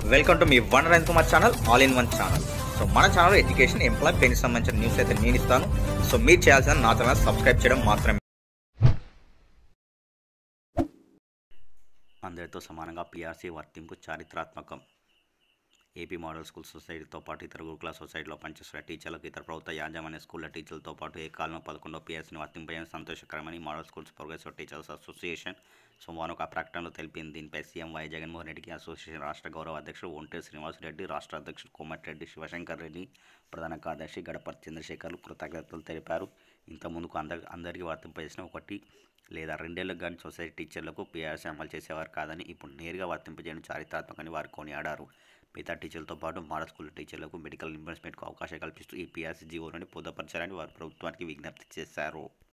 welcome to మీ వన్ రైన్ Kumar channel all in one channel so మన ఛానల్ ఎడ్యుకేషన్ ఎంప్లాయ్ పెన్కి సంబంధించిన న్యూస్ అయితే నేను ఇస్తాను సో మీరు చేయాల్సిన నా ఛానల్ సబ్స్క్రైబ్ చేయడం మాత్రమే అందరితో సమానంగా పీఆర్సీ వర్తింపు చారిత్రాత్మకం ఏపీ మోడల్ స్కూల్ సొసైటీతో పాటు ఇతర గురుకుల సొసైటీలో పనిచేస్తున్న టీచర్లకు ఇతర ప్రభుత్వ యాజమాన్య స్కూళ్ళ టీచర్లతో పాటు ఏ కాలంలో పదకొండో పీఆర్సీని వర్తింపజేయడం సంతోషకరమని model schools progressive teachers association సోమవారం ఒక ప్రకటనలో తెలిపింది దీనిపై సీఎం వై జగన్మోహన్ రెడ్డికి అసోసియేషన్ రాష్ట్ర గౌరవ అధ్యక్షుడు ఒంటే శ్రీనివాసరెడ్డి రాష్ట్ర అధ్యక్షుడు కోమటిరెడ్డి శివశంకర్ రెడ్డి ప్రధాన కార్యదర్శి గడపతి చంద్రశేఖర్లు కృతజ్ఞతలు తెలిపారు ఇంత ముందుకు అందరి అందరికీ వర్తింపజేసిన ఒకటి లేదా రెండేళ్లకు కానీ సొసైటీ టీచర్లకు పీఆర్సీ అమలు చేసేవారు కాదని ఇప్పుడు నేరుగా వర్తింపజేయడం చారిత్రాత్మకని వారు కొనియాడారు మిగతా టీచర్లతో పాటు మోడల్ స్కూల్ టీచర్లకు మెడికల్ ఇన్వెస్ట్మెంట్కు అవకాశం కల్పిస్తూ ఈ పీఆర్సీ జీవోని పొందపరచాలని వారు ప్రభుత్వానికి విజ్ఞప్తి చేశారు